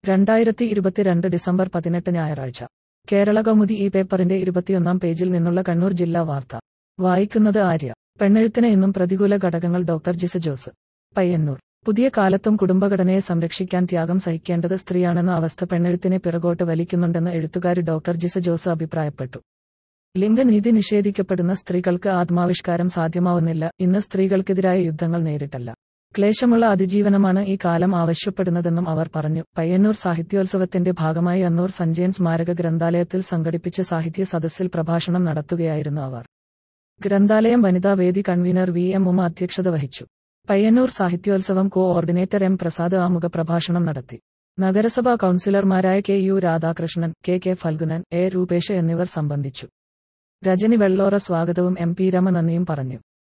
രണ്ടായിരത്തി ഇരുപത്തിരണ്ട് ഡിസംബർ പതിനെട്ട് ഞായറാഴ്ച കേരള കൗമുദി ഈ പേപ്പറിന്റെ ഇരുപത്തിയൊന്നാം പേജിൽ നിന്നുള്ള കണ്ണൂർ ജില്ലാ വാർത്ത വായിക്കുന്നത് ആര്യ പെണ്ണെഴുത്തിന് ഇന്നും പ്രതികൂല ഘടകങ്ങൾ ഡോക്ടർ ജിസ ജോസ് പയ്യന്നൂർ പുതിയ കാലത്തും കുടുംബഘടനയെ സംരക്ഷിക്കാൻ ത്യാഗം സഹിക്കേണ്ടത് സ്ത്രീയാണെന്ന അവസ്ഥ പെണ്ണെഴുത്തിനെ പിറകോട്ട് വലിക്കുന്നുണ്ടെന്ന് എഴുത്തുകാരി ഡോക്ടർ ജിസ ജോസ് അഭിപ്രായപ്പെട്ടു ലിംഗനീതി നിഷേധിക്കപ്പെടുന്ന സ്ത്രീകൾക്ക് ആത്മാവിഷ്കാരം സാധ്യമാവുന്നില്ല ഇന്ന് സ്ത്രീകൾക്കെതിരായ യുദ്ധങ്ങൾ നേരിട്ടല്ല ക്ലേശമുള്ള അതിജീവനമാണ് ഈ കാലം ആവശ്യപ്പെടുന്നതെന്നും അവർ പറഞ്ഞു പയ്യന്നൂർ സാഹിത്യോത്സവത്തിന്റെ ഭാഗമായി അന്നൂർ സഞ്ജയൻ സ്മാരക ഗ്രന്ഥാലയത്തിൽ സംഘടിപ്പിച്ച സാഹിത്യ സദസ്സിൽ പ്രഭാഷണം നടത്തുകയായിരുന്നു അവർ ഗ്രന്ഥാലയം വനിതാ വേദി കൺവീനർ വി എം ഉമ അധ്യക്ഷത വഹിച്ചു പയ്യന്നൂർ സാഹിത്യോത്സവം കോഓർഡിനേറ്റർ എം പ്രസാദ് ആമുഖ പ്രഭാഷണം നടത്തി നഗരസഭാ കൌൺസിലർമാരായ K U Radhakrishnan K K Phalgunan A Rupesh എന്നിവർ സംബന്ധിച്ചു രജനി വെള്ളോറ സ്വാഗതവും എം പി രമ നന്ദിയും പറഞ്ഞു